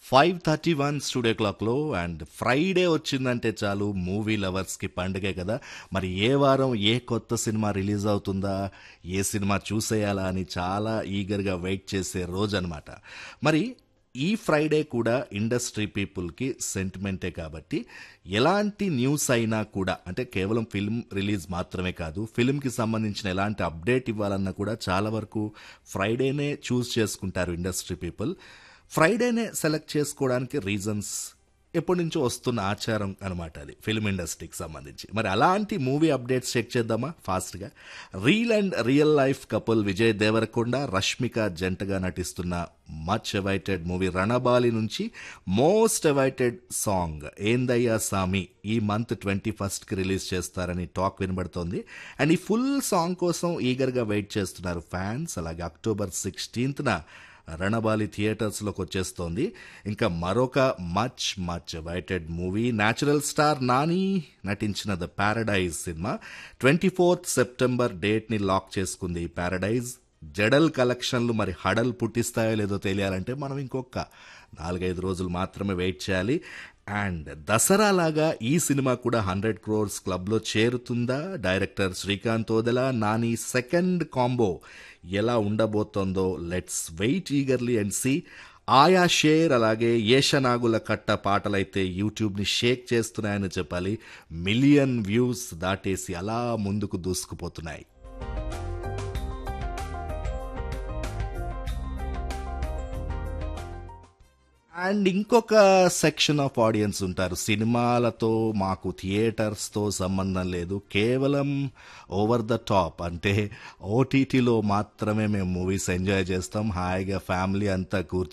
five thirty one studio క్లాక్లో and Friday వచ్చిందంటే చాలు మూవీ లవర్స్కి పండుగే కదా మరి ఏ వారం ఏ కొత్త సినిమా రిలీజ్ అవుతుందా ఏ సినిమా చూసేయాలా అని చాలా ఈగర్గా వెయిట్ చేసే రోజు అనమాట మరి ఈ ఫ్రైడే కూడా ఇండస్ట్రీ పీపుల్కి సెంటిమెంటే కాబట్టి ఎలాంటి న్యూస్ అయినా కూడా అంటే కేవలం ఫిల్మ్ రిలీజ్ మాత్రమే కాదు ఫిల్మ్కి సంబంధించిన ఎలాంటి అప్డేట్ ఇవ్వాలన్నా కూడా చాలా వరకు ఫ్రైడేనే చూస్ చేసుకుంటారు ఇండస్ట్రీ పీపుల్ ఫ్రైడేనే సెలెక్ట్ చేసుకోవడానికి రీజన్స్ ఎప్పటి నుంచో వస్తున్న ఆచారం అనమాట అది ఫిల్మ్ ఇండస్ట్రీకి సంబంధించి మరి అలాంటి మూవీ అప్డేట్స్ చెక్ చేద్దామా ఫాస్ట్గా reel and real life couple Vijay Deverakonda Rashmika జంటగా నటిస్తున్న మచ్ అవైటెడ్ మూవీ రణబాలి నుంచి మోస్ట్ అవైటెడ్ సాంగ్ ఏందయ్యా సామి ఈ మంత్ ట్వంటీ ఫస్ట్కి రిలీజ్ చేస్తారని టాక్ వినబడుతోంది అండ్ ఈ ఫుల్ సాంగ్ కోసం ఈగర్గా వెయిట్ చేస్తున్నారు ఫ్యాన్స్ అలాగే అక్టోబర్ సిక్స్టీన్త్న రణబాలి థియేటర్స్లోకి వచ్చేస్తోంది ఇంకా మరొక much much awaited movie natural star Nani నటించిన ద ప్యారడైజ్ సినిమా ట్వంటీ ఫోర్త్ సెప్టెంబర్ డేట్ని లాక్ చేసుకుంది ఈ ప్యారడైజ్ జడల్ కలెక్షన్లు మరి హడల్ పుట్టిస్తాయో లేదో తెలియాలంటే మనం ఇంకొక నాలుగైదు రోజులు మాత్రమే వెయిట్ చేయాలి అండ్ దసరా లాగా ఈ సినిమా కూడా హండ్రెడ్ క్రోర్స్ క్లబ్లో చేరుతుందా director Srikanth Odela Nani second combo ఎలా ఉండబోతోందో let's wait eagerly and see ఆయా షేర్ అలాగే ఏషనాగుల కట్ట పాటలైతే యూట్యూబ్ని షేక్ చేస్తున్నాయని చెప్పాలి మిలియన్ వ్యూస్ దాటేసి అలా ముందుకు దూసుకుపోతున్నాయి అండ్ ఇంకొక సెక్షన్ ఆఫ్ ఆడియన్స్ ఉంటారు సినిమాలతో మాకు థియేటర్స్తో సంబంధం లేదు కేవలం ఓవర్ ద టాప్ అంటే ఓటీటీలో మాత్రమే మేము మూవీస్ ఎంజాయ్ చేస్తాం హాయిగా ఫ్యామిలీ అంతా కూర్చొని